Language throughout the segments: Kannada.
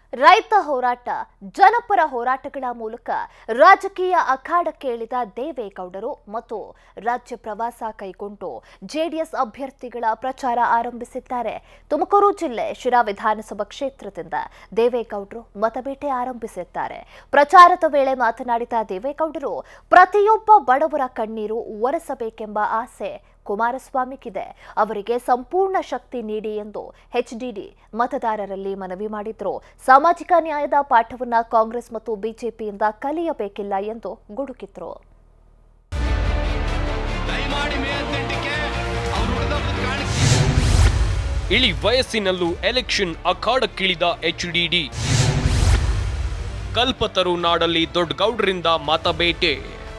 ರೈತ ಹೋರಾಟ ಜನಪರ ಹೋರಾಟಗಳ ಮೂಲಕ ರಾಜಕೀಯ ಅಖಾಡಕ್ಕೆ ಇಳಿದ ದೇವೇಗೌಡರು ಮತ್ತು ರಾಜ್ಯ ಪ್ರವಾಸ ಕೈಗೊಂಡು ಜೆಡಿಎಸ್ ಅಭ್ಯರ್ಥಿಗಳ ಪ್ರಚಾರ ಆರಂಭಿಸಿದ್ದಾರೆ ತುಮಕೂರು ಜಿಲ್ಲೆ ಶಿರಾ ವಿಧಾನಸಭಾ ಕ್ಷೇತ್ರದಿಂದ ದೇವೇಗೌಡರು ಮತಬೇಟೆ ಆರಂಭಿಸಿದ್ದಾರೆ ಪ್ರಚಾರದ ವೇಳೆ ಮಾತನಾಡಿದ ದೇವೇಗೌಡರು ಪ್ರತಿಯೊಬ್ಬ ಬಡವರ ಕಣ್ಣೀರು ಒರೆಸಬೇಕೆಂಬ ಆಸೆ ಕುಮಾರಸ್ವಾಮಿಗಿದೆ ಅವರಿಗೆ ಸಂಪೂರ್ಣ ಶಕ್ತಿ ನೀಡಿ ಎಂದು ಎಚ್ಡಿಡಿ ಮತದಾರರಲ್ಲಿ ಮನವಿ ಮಾಡಿದ್ರು ಸಾಮಾಜಿಕ ನ್ಯಾಯದ ಪಾಠವನ್ನ ಕಾಂಗ್ರೆಸ್ ಮತ್ತು ಬಿಜೆಪಿಯಿಂದ ಕಲಿಯಬೇಕಿಲ್ಲ ಎಂದು ಗುಡುಕಿದ್ರು ದಯಮಾಡಿ ಮೇ ಹದಿನೆಂಟಕ್ಕೆ ಅವ್ರು ಹುಡುಗಪ್ಪದ ಕಾಣಿಕೆ ಇಳಿ ವಯಸ್ಸಿನಲ್ಲೂ ಎಲೆಕ್ಷನ್ ಅಖಾಡಕ್ಕಿಳಿದ ಎಚ್ಡಿಡಿ ಕಲ್ಪತರು ನಾಡಲ್ಲಿ ದೊಡ್ಡಗೌಡರಿಂದ ಮತಬೇಟೆ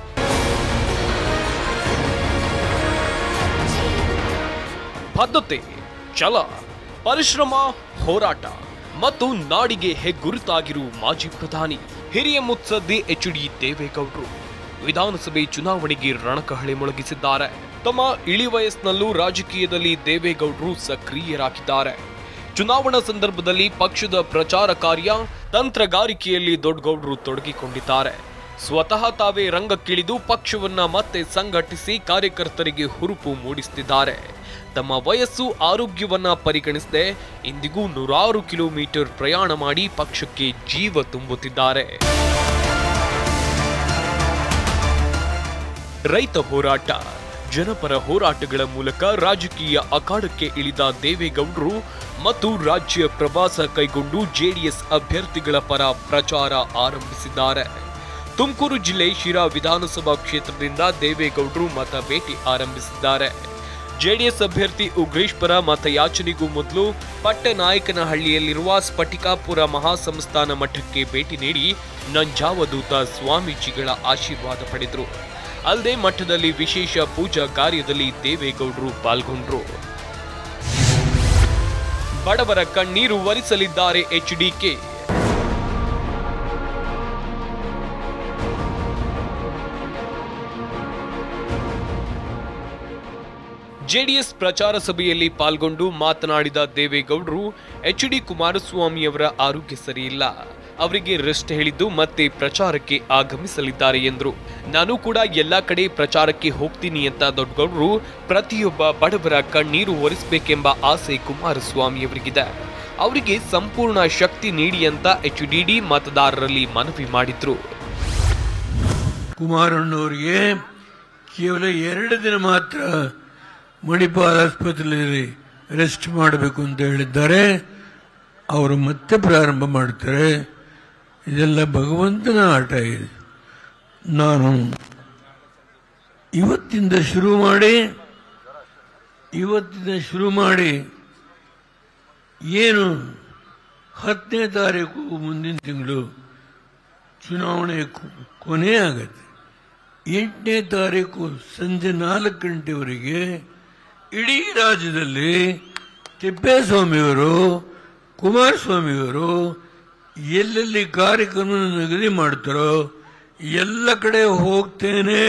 ಬದ್ಧತೆ ಛಲ ಪರಿಶ್ರಮ ಹೋರಾಟ ಮತ್ತು ನಾಡಿಗೆ ಹೆಗ್ಗುರುತಾಗಿರುವ ಮಾಜಿ ಪ್ರಧಾನಿ ಹಿರಿಯ ಮುತ್ಸದ್ದಿ ಎಚ್ ಡಿ ದೇವೇಗೌಡರು ವಿಧಾನಸಭೆ ಚುನಾವಣೆಗೆ ರಣಕಹಳೆ ಮೊಳಗಿಸಿದ್ದಾರೆ ತಮ್ಮ ಇಳಿ ವಯಸ್ಸಿನಲ್ಲೂ ರಾಜಕೀಯದಲ್ಲಿ ದೇವೇಗೌಡರು ಸಕ್ರಿಯರಾಗಿದ್ದಾರೆ ಚುನಾವಣಾ ಸಂದರ್ಭದಲ್ಲಿ ಪಕ್ಷದ ಪ್ರಚಾರ ಕಾರ್ಯ ತಂತ್ರಗಾರಿಕೆಯಲ್ಲಿ ದೊಡ್ಡಗೌಡರು ತೊಡಗಿಕೊಂಡಿದ್ದಾರೆ ಸ್ವತಃ ತಾವೇ ರಂಗಕ್ಕಿಳಿದು ಪಕ್ಷವನ್ನ ಮತ್ತೆ ಸಂಘಟಿಸಿ ಕಾರ್ಯಕರ್ತರಿಗೆ ಹುರುಪು ಮೂಡಿಸುತ್ತಿದ್ದಾರೆ ತಮ್ಮ ವಯಸ್ಸು ಆರೋಗ್ಯವನ್ನ ಪರಿಗಣಿಸದೆ ಇಂದಿಗೂ ನೂರಾರು ಕಿಲೋಮೀಟರ್ ಪ್ರಯಾಣ ಮಾಡಿ ಪಕ್ಷಕ್ಕೆ ಜೀವ ತುಂಬುತ್ತಿದ್ದಾರೆ ರೈತ ಹೋರಾಟ ಜನಪರ ಹೋರಾಟಗಳ ಮೂಲಕ ರಾಜಕೀಯ ಅಖಾಡಕ್ಕೆ ಇಳಿದ ದೇವೇಗೌಡರು ಮತ್ತು ರಾಜ್ಯ ಪ್ರವಾಸ ಕೈಗೊಂಡು ಜೆಡಿಎಸ್ ಅಭ್ಯರ್ಥಿಗಳ ಪರ ಪ್ರಚಾರ ಆರಂಭಿಸಿದ್ದಾರೆ ತುಮಕೂರು ಜಿಲ್ಲೆ ಶಿರಾ ವಿಧಾನಸಭಾ ಕ್ಷೇತ್ರದಿಂದ ದೇವೇಗೌಡರು ಮತ ಭೇಟಿ ಆರಂಭಿಸಿದ್ದಾರೆ ಜೆಡಿಎಸ್ ಅಭ್ಯರ್ಥಿ ಉಗ್ರೇಶ್ ಪರ ಮತಯಾಚನೆಗೂ ಮೊದಲು ಪಟ್ಟನಾಯಕನಹಳ್ಳಿಯಲ್ಲಿರುವ ಸ್ಫಟಿಕಾಪುರ ಮಹಾಸಂಸ್ಥಾನ ಮಠಕ್ಕೆ ಭೇಟಿ ನೀಡಿ ನಂಜಾವಧೂತ ಸ್ವಾಮೀಜಿಗಳ ಆಶೀರ್ವಾದ ಪಡೆದರು ಅಲ್ಲದೆ ಮಠದಲ್ಲಿ ವಿಶೇಷ ಪೂಜಾ ಕಾರ್ಯದಲ್ಲಿ ದೇವೇಗೌಡರು ಪಾಲ್ಗೊಂಡ್ರು ಬಡವರ ಕಣ್ಣೀರು ಒರೆಸಲಿದ್ದಾರೆ ಎಚ್ಡಿಕೆ ಜೆಡಿಎಸ್ ಪ್ರಚಾರ ಸಭೆಯಲ್ಲಿ ಪಾಲ್ಗೊಂಡು ಮಾತನಾಡಿದ ದೇವೇಗೌಡರು ಎಚ್ ಡಿ ಕುಮಾರಸ್ವಾಮಿಯವರ ಆರೋಗ್ಯ ಸರಿಯಿಲ್ಲ ಅವರಿಗೆ ರೆಸ್ಟ್ ಹೇಳಿದ್ದು ಮತ್ತೆ ಪ್ರಚಾರಕ್ಕೆ ಆಗಮಿಸಲಿದ್ದಾರೆ ಎಂದರು ನಾನು ಕೂಡ ಎಲ್ಲಾ ಕಡೆ ಪ್ರಚಾರಕ್ಕೆ ಹೋಗ್ತೀನಿ ಅಂತ ದೊಡ್ಡಗೌಡರು ಪ್ರತಿಯೊಬ್ಬ ಬಡವರ ಕಣ್ಣೀರು ಒರೆಸಬೇಕೆಂಬ ಆಸೆ ಕುಮಾರಸ್ವಾಮಿಯವರಿಗಿದೆ ಅವರಿಗೆ ಸಂಪೂರ್ಣ ಶಕ್ತಿ ನೀಡಿ ಅಂತ ಎಚ್ ಡಿ ಮತದಾರರಲ್ಲಿ ಮನವಿ ಮಾಡಿದ್ರು ಕುಮಾರಣ್ಣವರಿಗೆ ಕೇವಲ ಎರಡು ದಿನ ಮಾತ್ರ ಮಣಿಪಾಲ್ ಆಸ್ಪತ್ರೆಯಲ್ಲಿ ರೆಸ್ಟ್ ಮಾಡಬೇಕು ಅಂತ ಹೇಳಿದ್ದಾರೆ ಅವರು ಮತ್ತೆ ಪ್ರಾರಂಭ ಮಾಡ್ತಾರೆ ಇದೆಲ್ಲ ಭಗವಂತನ ಆಟ ಇದೆ ನಾನು ಇವತ್ತಿಂದ ಶುರು ಮಾಡಿ ಇವತ್ತಿಂದ ಶುರು ಮಾಡಿ ಏನು ಹತ್ತನೇ ತಾರೀಕು ಮುಂದಿನ ತಿಂಗಳು ಚುನಾವಣೆ ಕೊ- ಕೊನೆ ಆಗತ್ತೆ ಎಂಟನೇ ತಾರೀಕು ಸಂಜೆ ನಾಲ್ಕು ಗಂಟೆವರೆಗೆ ಇಡೀ ರಾಜ್ಯದಲ್ಲಿ ತಿಪ್ಪೇಸ್ವಾಮಿಯವರು ಕುಮಾರಸ್ವಾಮಿಯವರು ಎಲ್ಲೆಲ್ಲಿ ಕಾರ್ಯಕ್ರಮ ನಿಗದಿ ಮಾಡ್ತಾರೋ ಎಲ್ಲ ಕಡೆ ಹೋಗ್ತೇನೆ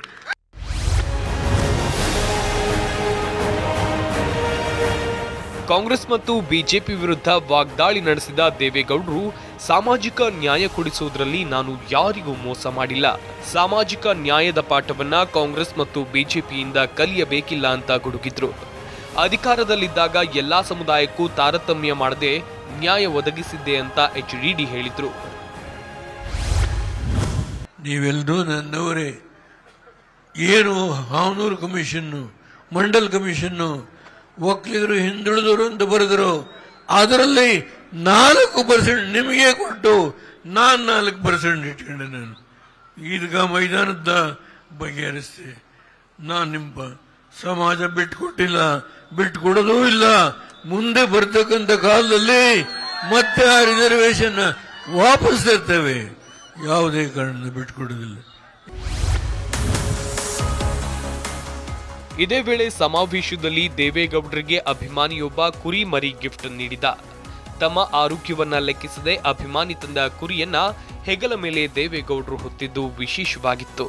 ಕಾಂಗ್ರೆಸ್ ಮತ್ತು ಬಿಜೆಪಿ ವಿರುದ್ಧ ವಾಗ್ದಾಳಿ ನಡೆಸಿದ ದೇವೇಗೌಡರು ಸಾಮಾಜಿಕ ನ್ಯಾಯ ಕೊಡಿಸುವುದರಲ್ಲಿ ನಾನು ಯಾರಿಗೂ ಮೋಸ ಮಾಡಿಲ್ಲ ಸಾಮಾಜಿಕ ನ್ಯಾಯದ ಪಾಠವನ್ನ ಕಾಂಗ್ರೆಸ್ ಮತ್ತು ಬಿಜೆಪಿಯಿಂದ ಕಲಿಯಬೇಕಿಲ್ಲ ಅಂತ ಗುಡುಗಿದ್ರು ಅಧಿಕಾರದಲ್ಲಿದ್ದಾಗ ಎಲ್ಲಾ ಸಮುದಾಯಕ್ಕೂ ತಾರತಮ್ಯ ಮಾಡದೆ ನ್ಯಾಯ ಒದಗಿಸಿದ್ದೆ ಅಂತ ಎಚ್ ಡಿ ಹೇಳಿದ್ರು ನೀವೆಲ್ಲರೂ ನನ್ನವರೇ ಏನು ಹಾವನೂರು ಕಮಿಷನ್ನು ಮಂಡಲ್ ಕಮಿಷನ್ನು ಒಕ್ಕಲಿಗರು ಹಿಂದುಳಿದವರು ಅಂತ ಬರೆದರು ಅದರಲ್ಲಿ ನಾಲ್ಕು ಪರ್ಸೆಂಟ್ ನಿಮಗೆ ಕೊಟ್ಟು ನಾನು ನಾಲ್ಕು ಪರ್ಸೆಂಟ್ ಇಟ್ಕೊಂಡೆ ನಾನು ಈದ್ಗಾ ಮೈದಾನದ ಬಗೆಹರಿಸ್ತೆ ನಾನು ನಿಮ್ಮ ಸಮಾಜ ಬಿಟ್ಕೊಟ್ಟಿಲ್ಲ ಬಿಟ್ಕೊಡೋದೂ ಇಲ್ಲ ಮುಂದೆ ಬರ್ತಕ್ಕಂಥ ಕಾಲದಲ್ಲಿ ಮತ್ತೆ ಆ ರಿಸರ್ವೇಶನ್ ವಾಪಸ್ ತರ್ತೇವೆ ಯಾವುದೇ ಕಾರಣದಿಂದ ಬಿಟ್ಕೊಡೋದಿಲ್ಲ ಇದೇ ವೇಳೆ ಸಮಾವೇಶದಲ್ಲಿ ದೇವೇಗೌಡರಿಗೆ ಅಭಿಮಾನಿಯೊಬ್ಬ ಕುರಿ ಮರಿ ಗಿಫ್ಟ್ ನೀಡಿದ ತಮ್ಮ ಆರೋಗ್ಯವನ್ನ ಲೆಕ್ಕಿಸದೆ ಅಭಿಮಾನಿ ತಂದ ಕುರಿಯನ್ನ ಹೆಗಲ ಮೇಲೆ ದೇವೇಗೌಡರು ಹೊತ್ತಿದ್ದು ವಿಶೇಷವಾಗಿತ್ತು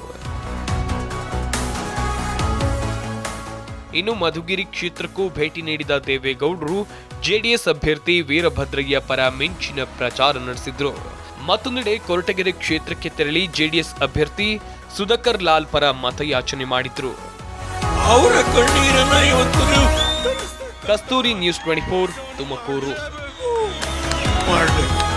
ಇನ್ನು ಮಧುಗಿರಿ ಕ್ಷೇತ್ರಕ್ಕೂ ಭೇಟಿ ನೀಡಿದ ದೇವೇಗೌಡರು ಜೆಡಿಎಸ್ ಅಭ್ಯರ್ಥಿ ವೀರಭದ್ರಯ್ಯ ಪರ ಮಿಂಚಿನ ಪ್ರಚಾರ ನಡೆಸಿದ್ರು ಮತ್ತೊಂದೆಡೆ ಕೊರಟಗೆರೆ ಕ್ಷೇತ್ರಕ್ಕೆ ತೆರಳಿ ಜೆಡಿಎಸ್ ಅಭ್ಯರ್ಥಿ ಸುಧಾಕರ್ ಲಾಲ್ ಪರ ಮತಯಾಚನೆ ಮಾಡಿದ್ರು ಅವರ ಕಣ್ಣೀರನ್ನ ಇವತ್ತು ನೀವು Kasturi news twenty four Tumakuru ಮಾಡಬೇಕು